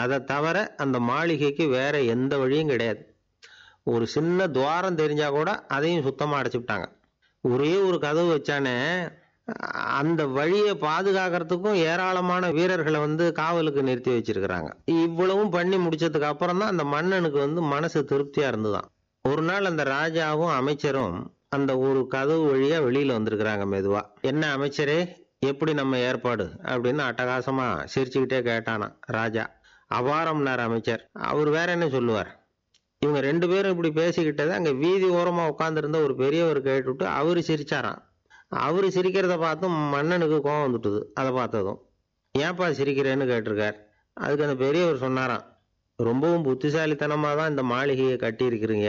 அதை தவிர அந்த மாளிகைக்கு வேற எந்த வழியும் கிடையாது ஒரு சின்ன துவாரம் தெரிஞ்சா கூட அதையும் சுத்தமாக அடைச்சிவிட்டாங்க ஒரே ஒரு கதவு வச்சானே அந்த வழியை பாதுகாக்கிறதுக்கும் ஏராளமான வீரர்களை வந்து காவலுக்கு நிறுத்தி வச்சிருக்கிறாங்க இவ்வளவும் பண்ணி முடிச்சதுக்கு அப்புறம் தான் அந்த மன்னனுக்கு வந்து மனசு திருப்தியா இருந்துதான் ஒரு நாள் அந்த ராஜாவும் அமைச்சரும் அந்த ஒரு கதவு வழியா வெளியில வந்திருக்கிறாங்க மெதுவா என்ன அமைச்சரே எப்படி நம்ம ஏற்பாடு அப்படின்னு அட்டகாசமா சிரிச்சுக்கிட்டே கேட்டானா ராஜா அபாரம்னார் அமைச்சர் அவர் வேற என்ன சொல்லுவார் இவங்க ரெண்டு பேரும் இப்படி பேசிக்கிட்டதை அங்க வீதி ஓரமா உட்காந்துருந்த ஒரு பெரியவர் கேட்டுவிட்டு அவரு சிரிச்சாராம் அவரு சிரிக்கிறத பார்த்தும் மன்னனுக்கு கோவம் வந்துட்டுது அதை பார்த்ததும் ஏன்பா சிரிக்கிறேன்னு கேட்டிருக்கார் அதுக்கு அந்த பெரியவர் சொன்னாராம் ரொம்பவும் புத்திசாலித்தனமாக தான் இந்த மாளிகையை கட்டியிருக்கிறீங்க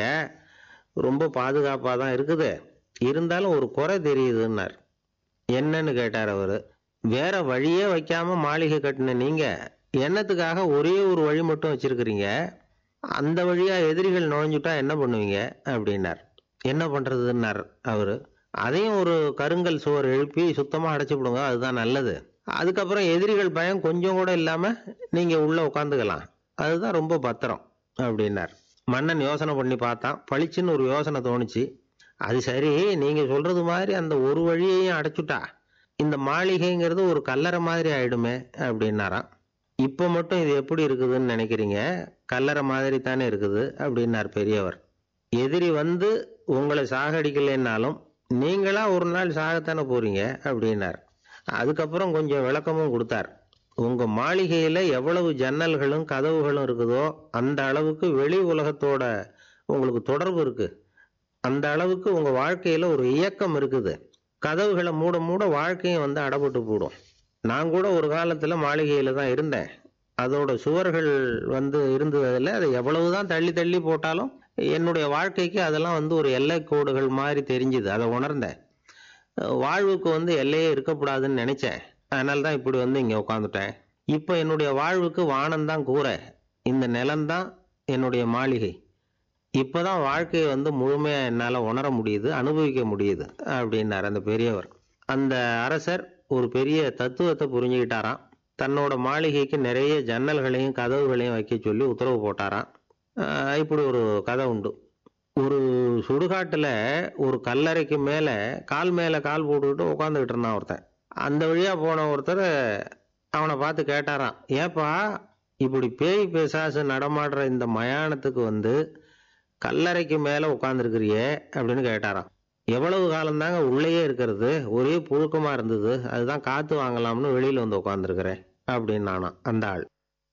ரொம்ப பாதுகாப்பாக தான் இருக்குது இருந்தாலும் ஒரு குறை தெரியுதுன்னார் என்னன்னு கேட்டார் அவர் வேற வழியே வைக்காம மாளிகை கட்டின நீங்க என்னத்துக்காக ஒரே ஒரு வழி மட்டும் வச்சிருக்கிறீங்க அந்த வழியா எதிரிகள் நுழைஞ்சுட்டா என்ன பண்ணுவீங்க அப்படின்னார் என்ன பண்றதுன்னார் அவரு அதையும் ஒரு கருங்கல் சுவர் எழுப்பி சுத்தமா அடைச்சு விடுங்க அதுதான் நல்லது அதுக்கப்புறம் எதிரிகள் பயம் கொஞ்சம் கூட இல்லாம நீங்க உள்ள உட்காந்துக்கலாம் அதுதான் ரொம்ப பத்திரம் அப்படின்னார் மன்னன் யோசனை பண்ணி பார்த்தான் பளிச்சுன்னு ஒரு யோசனை தோணுச்சு அது சரி நீங்க சொல்றது மாதிரி அந்த ஒரு வழியையும் அடைச்சுட்டா இந்த மாளிகைங்கிறது ஒரு கல்லறை மாதிரி ஆயிடுமே அப்படின்னாராம் இப்போ மட்டும் இது எப்படி இருக்குதுன்னு நினைக்கிறீங்க கல்லறை மாதிரி தானே இருக்குது அப்படின்னார் பெரியவர் எதிரி வந்து உங்களை சாகடிக்கலைன்னாலும் நீங்களா ஒரு நாள் சாகத்தானே போறீங்க அப்படின்னார் அதுக்கப்புறம் கொஞ்சம் விளக்கமும் கொடுத்தார் உங்க மாளிகையில எவ்வளவு ஜன்னல்களும் கதவுகளும் இருக்குதோ அந்த அளவுக்கு வெளி உலகத்தோட உங்களுக்கு தொடர்பு இருக்கு அந்த அளவுக்கு உங்க வாழ்க்கையில ஒரு இயக்கம் இருக்குது கதவுகளை மூட மூட வாழ்க்கையும் வந்து அடப்பட்டு போடும் நான் கூட ஒரு காலத்துல மாளிகையில தான் இருந்தேன் அதோட சுவர்கள் வந்து இருந்ததுல அதை எவ்வளவுதான் தள்ளி தள்ளி போட்டாலும் என்னுடைய வாழ்க்கைக்கு அதெல்லாம் வந்து ஒரு எல்லை கோடுகள் மாதிரி தெரிஞ்சுது அதை உணர்ந்தேன் வாழ்வுக்கு வந்து எல்லையே இருக்கக்கூடாதுன்னு நினைச்சேன் அதனால தான் இப்படி வந்து இங்கே உட்காந்துட்டேன் இப்போ என்னுடைய வாழ்வுக்கு வானம்தான் கூரை இந்த நிலம்தான் என்னுடைய மாளிகை இப்போதான் வாழ்க்கையை வந்து முழுமையாக என்னால் உணர முடியுது அனுபவிக்க முடியுது அப்படின்னார் அந்த பெரியவர் அந்த அரசர் ஒரு பெரிய தத்துவத்தை புரிஞ்சுக்கிட்டாராம் தன்னோட மாளிகைக்கு நிறைய ஜன்னல்களையும் கதவுகளையும் வைக்க சொல்லி உத்தரவு போட்டாராம் ஆஹ் இப்படி ஒரு கதை உண்டு ஒரு சுடுகாட்டில் ஒரு கல்லறைக்கு மேலே கால் மேலே கால் போட்டுக்கிட்டு உட்காந்துக்கிட்டு இருந்தான் ஒருத்தன் அந்த வழியாக போன ஒருத்தர் அவனை பார்த்து கேட்டாராம் ஏப்பா இப்படி பேய் பிசாசு நடமாடுற இந்த மயானத்துக்கு வந்து கல்லறைக்கு மேலே உட்காந்துருக்கிறியே அப்படின்னு கேட்டாராம் எவ்வளவு காலம்தாங்க உள்ளேயே இருக்கிறது ஒரே புழுக்கமாக இருந்தது அதுதான் காற்று வாங்கலாம்னு வெளியில் வந்து உட்காந்துருக்கிறேன் அப்படின்னு நானாம் அந்த ஆள்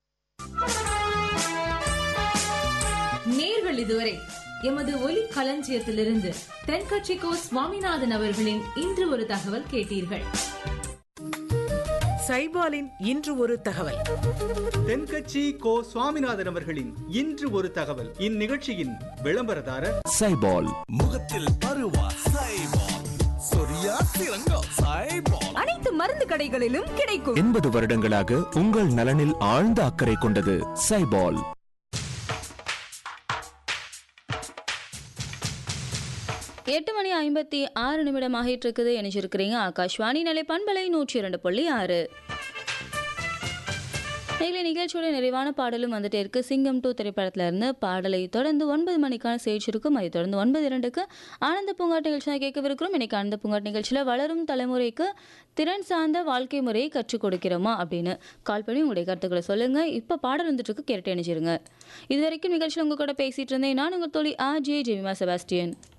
நேர்கள் இதுவரை எமது ஒலி களஞ்சியத்திலிருந்து தென்கட்சிக்கோ சுவாமிநாதன் அவர்களின் இன்று ஒரு தகவல் கேட்டீர்கள் சைபாலின் இன்று ஒரு தகவல் தென்கட்சி கோ சுவாமிநாதன் அவர்களின் இன்று ஒரு தகவல் இந்நிகழ்ச்சியின் விளம்பரதாரர் சைபால் முகத்தில் பருவா சைபால் சொரியா சிறங்கம் சைபால் அனைத்து மருந்து கடைகளிலும் கிடைக்கும் எண்பது வருடங்களாக உங்கள் நலனில் ஆழ்ந்த அக்கறை கொண்டது சைபால் எட்டு மணி ஐம்பத்தி ஆறு நிமிடம் ஆகிட்டு இருக்குது இணைச்சிருக்கிறீங்க ஆகாஷ்வாணி நிலை பண்பலை நூற்றி இரண்டு புள்ளி ஆறு நீங்களே நிகழ்ச்சியோட நிறைவான பாடலும் வந்துட்டே இருக்கு சிங்கம் டூ திரைப்படத்துல இருந்து பாடலை தொடர்ந்து ஒன்பது மணிக்கான செய்தி இருக்கும் அதை தொடர்ந்து ஒன்பது இரண்டுக்கு ஆனந்த பூங்காட் நிகழ்ச்சியாக கேட்கவிருக்கிறோம் இன்னைக்கு ஆனந்த பூங்காட் நிகழ்ச்சியில் வளரும் தலைமுறைக்கு திறன் சார்ந்த வாழ்க்கை முறையை கற்றுக் கொடுக்கிறோமா அப்படின்னு கால் பண்ணி உங்களுடைய கருத்துக்களை சொல்லுங்க இப்போ பாடல் வந்துட்டு இருக்கு கேட்டு இணைச்சிருங்க இது வரைக்கும் நிகழ்ச்சியில் உங்க கூட பேசிட்டு இருந்தேன் நான் உங்கள் தோழி ஆர் ஜே ஜெமிமா செபாஸ்டியன்